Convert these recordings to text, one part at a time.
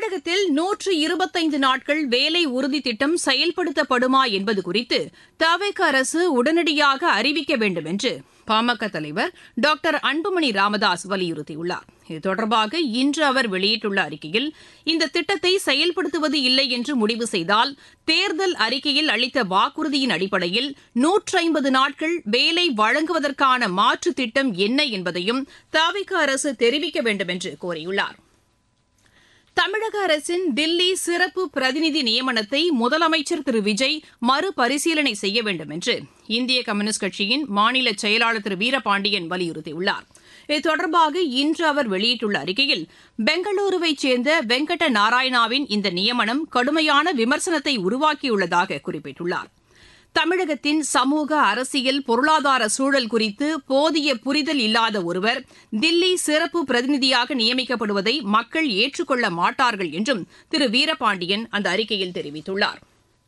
தமிழகத்தில் நூற்று இருபத்தைந்து நாட்கள் வேலை உறுதி திட்டம் செயல்படுத்தப்படுமா என்பது குறித்து தவிக அரசு உடனடியாக அறிவிக்க வேண்டும் என்று பாமக தலைவர் டாக்டர் அன்புமணி ராமதாஸ் வலியுறுத்தியுள்ளார் இது தொடர்பாக இன்று அவர் வெளியிட்டுள்ள அறிக்கையில் இந்த திட்டத்தை செயல்படுத்துவது இல்லை என்று முடிவு செய்தால் தேர்தல் அறிக்கையில் அளித்த வாக்குறுதியின் அடிப்படையில் நூற்றைம்பது நாட்கள் வேலை வழங்குவதற்கான மாற்று திட்டம் என்ன என்பதையும் தவிக அரசு தெரிவிக்க வேண்டும் என்று கோரியுள்ளார் தமிழக அரசின் தில்லி சிறப்பு பிரதிநிதி நியமனத்தை முதலமைச்சர் திரு விஜய் மறுபரிசீலனை செய்ய வேண்டும் என்று இந்திய கம்யூனிஸ்ட் கட்சியின் மாநில செயலாளர் திரு வீரபாண்டியன் வலியுறுத்தியுள்ளார் இது தொடர்பாக இன்று அவர் வெளியிட்டுள்ள அறிக்கையில் பெங்களூருவைச் சேர்ந்த வெங்கட நாராயணாவின் இந்த நியமனம் கடுமையான விமர்சனத்தை உருவாக்கியுள்ளதாக குறிப்பிட்டுள்ளார் தமிழகத்தின் சமூக அரசியல் பொருளாதார சூழல் குறித்து போதிய புரிதல் இல்லாத ஒருவர் தில்லி சிறப்பு பிரதிநிதியாக நியமிக்கப்படுவதை மக்கள் ஏற்றுக்கொள்ள மாட்டார்கள் என்றும் திரு வீரபாண்டியன் அந்த அறிக்கையில் தெரிவித்துள்ளார்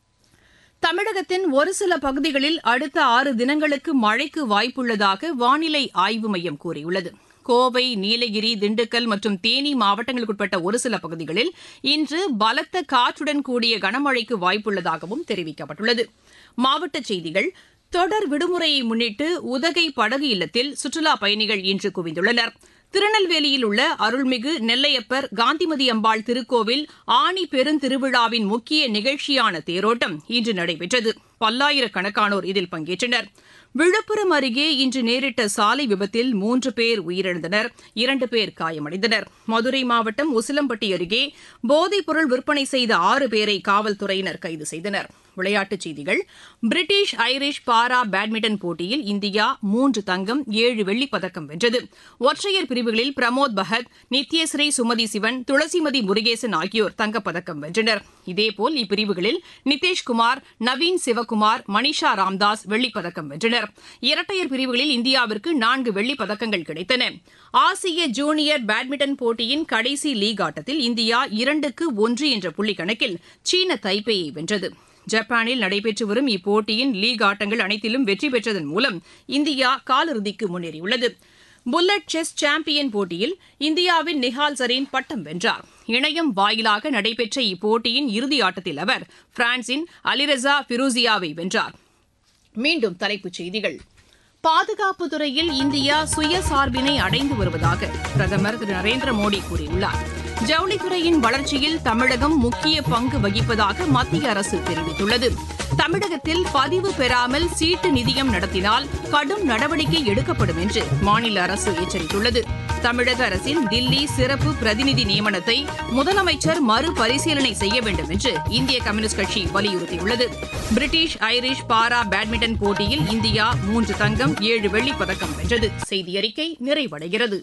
தமிழகத்தின் ஒரு சில பகுதிகளில் அடுத்த ஆறு தினங்களுக்கு மழைக்கு வாய்ப்புள்ளதாக வானிலை ஆய்வு மையம் கூறியுள்ளது கோவை நீலகிரி திண்டுக்கல் மற்றும் தேனி மாவட்டங்களுக்குட்பட்ட ஒரு சில பகுதிகளில் இன்று பலத்த காற்றுடன் கூடிய கனமழைக்கு வாய்ப்புள்ளதாகவும் தெரிவிக்கப்பட்டுள்ளது மாவட்டச் செய்திகள் தொடர் விடுமுறையை முன்னிட்டு உதகை படகு இல்லத்தில் சுற்றுலா பயணிகள் இன்று குவிந்துள்ளனர் திருநெல்வேலியில் உள்ள அருள்மிகு நெல்லையப்பர் காந்திமதி அம்பாள் திருக்கோவில் ஆணி பெருந்திருவிழாவின் முக்கிய நிகழ்ச்சியான தேரோட்டம் இன்று நடைபெற்றது பல்லாயிரக்கணக்கானோர் இதில் பங்கேற்றனர் விழுப்புரம் அருகே இன்று நேரிட்ட சாலை விபத்தில் மூன்று பேர் உயிரிழந்தனர் இரண்டு பேர் காயமடைந்தனர் மதுரை மாவட்டம் உசிலம்பட்டி அருகே போதைப்பொருள் விற்பனை செய்த ஆறு பேரை காவல்துறையினர் கைது செய்தனர் விளையாட்டுச் செய்திகள் பிரிட்டிஷ் ஐரிஷ் பாரா பேட்மிண்டன் போட்டியில் இந்தியா மூன்று தங்கம் ஏழு வெள்ளிப் பதக்கம் வென்றது ஒற்றையர் பிரிவுகளில் பிரமோத் பகத் நித்யஸ்ரீ சுமதி சிவன் துளசிமதி முருகேசன் ஆகியோர் தங்கப்பதக்கம் வென்றனர் இதேபோல் இப்பிரிவுகளில் நிதேஷ்குமார் நவீன் சிவகுமார் மணிஷா ராம்தாஸ் வெள்ளிப் பதக்கம் வென்றனர் இரட்டையர் பிரிவுகளில் இந்தியாவிற்கு நான்கு வெள்ளிப் பதக்கங்கள் கிடைத்தன ஆசிய ஜூனியர் பேட்மிண்டன் போட்டியின் கடைசி லீக் ஆட்டத்தில் இந்தியா இரண்டுக்கு ஒன்று என்ற புள்ளி கணக்கில் சீன தைப்பேயை வென்றது ஜப்பானில் நடைபெற்று வரும் இப்போட்டியின் லீக் ஆட்டங்கள் அனைத்திலும் வெற்றி பெற்றதன் மூலம் இந்தியா காலிறுதிக்கு முன்னேறியுள்ளது புல்லட் செஸ் சாம்பியன் போட்டியில் இந்தியாவின் நிஹால் சரீன் பட்டம் வென்றார் இணையம் வாயிலாக நடைபெற்ற இப்போட்டியின் இறுதி ஆட்டத்தில் அவர் பிரான்சின் அலிரசா பிரோசியாவை வென்றார் மீண்டும் தலைப்புச் செய்திகள் பாதுகாப்பு துறையில் இந்தியா சுயசார்பினை அடைந்து வருவதாக பிரதமர் திரு நரேந்திர மோடி கூறியுள்ளார் ஜவுளித்துறையின் வளர்ச்சியில் தமிழகம் முக்கிய பங்கு வகிப்பதாக மத்திய அரசு தெரிவித்துள்ளது தமிழகத்தில் பதிவு பெறாமல் சீட்டு நிதியம் நடத்தினால் கடும் நடவடிக்கை எடுக்கப்படும் என்று மாநில அரசு எச்சரித்துள்ளது தமிழக அரசின் தில்லி சிறப்பு பிரதிநிதி நியமனத்தை முதலமைச்சர் மறுபரிசீலனை செய்ய வேண்டும் என்று இந்திய கம்யூனிஸ்ட் கட்சி வலியுறுத்தியுள்ளது பிரிட்டிஷ் ஐரிஷ் பாரா பேட்மிண்டன் போட்டியில் இந்தியா மூன்று தங்கம் ஏழு வெள்ளிப் பதக்கம் வென்றது செய்தி அறிக்கை நிறைவடைகிறது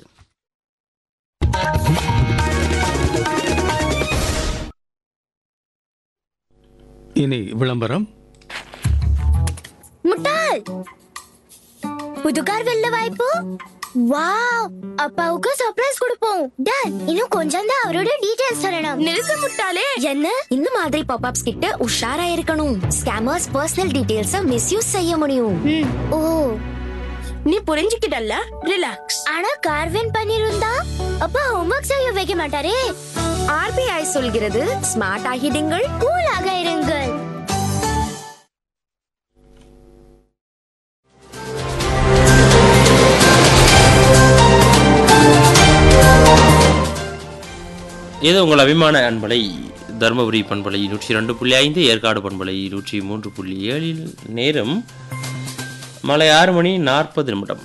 இனி விளம்பரம் முட்டாள் புது கார் வெல்ல வாய்ப்பு வாவ் அப்பாவுக்கு சர்ப்ரைஸ் கொடுப்போம் டன் இன்னும் கொஞ்சம் தான் அவரோட டீடைல்ஸ் சொல்லணும் நிறுத்த முட்டாளே என்ன இந்த மாதிரி பாப்அப்ஸ் கிட்ட உஷாரா இருக்கணும் ஸ்கேமர்ஸ் பர்சனல் டீடைல்ஸ் மிஸ்யூஸ் செய்ய முடியும் ம், ஓ நீ புரிஞ்சுக்கிட்டல்ல ரிலாக்ஸ் ஆனா கார் வின் பண்ணிருந்தா அப்பா ஹோம்வொர்க் செய்ய வைக்க மாட்டாரே ஆர்பிஐ சொல்கிறது ஸ்மார்ட் ஆகிடுங்கள் கூலாக இருங்கள் இது உங்கள் அபிமான அன்பலை தருமபுரி பண்பலை நூற்றி ரெண்டு புள்ளி ஐந்து ஏற்காடு பண்பலை நூற்றி மூன்று புள்ளி ஏழில் நேரம் மாலை ஆறு மணி நாற்பது நிமிடம்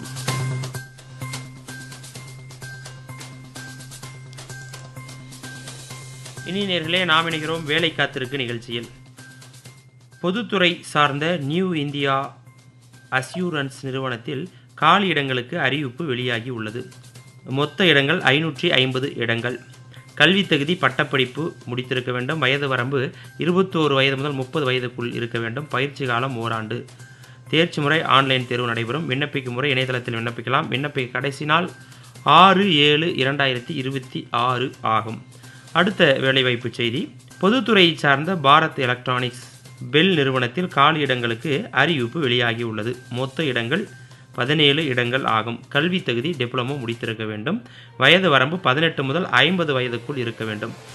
இனி நேர்களே நாம் இணைகிறோம் வேலை காத்திருக்கு நிகழ்ச்சியில் பொதுத்துறை சார்ந்த நியூ இந்தியா அஸ்யூரன்ஸ் நிறுவனத்தில் காலி இடங்களுக்கு அறிவிப்பு வெளியாகி உள்ளது மொத்த இடங்கள் ஐநூற்றி ஐம்பது இடங்கள் கல்வி தகுதி பட்டப்படிப்பு முடித்திருக்க வேண்டும் வயது வரம்பு இருபத்தோரு வயது முதல் முப்பது வயதுக்குள் இருக்க வேண்டும் பயிற்சி காலம் ஓராண்டு தேர்ச்சி முறை ஆன்லைன் தேர்வு நடைபெறும் விண்ணப்பிக்கும் முறை இணையதளத்தில் விண்ணப்பிக்கலாம் விண்ணப்பிக்க கடைசி நாள் ஆறு ஏழு இரண்டாயிரத்தி இருபத்தி ஆறு ஆகும் அடுத்த வேலைவாய்ப்பு செய்தி பொதுத்துறையை சார்ந்த பாரத் எலக்ட்ரானிக்ஸ் பெல் நிறுவனத்தில் காலி இடங்களுக்கு அறிவிப்பு வெளியாகி உள்ளது மொத்த இடங்கள் பதினேழு இடங்கள் ஆகும் கல்வி தகுதி டிப்ளமோ முடித்திருக்க வேண்டும் வயது வரம்பு பதினெட்டு முதல் ஐம்பது வயதுக்குள் இருக்க வேண்டும்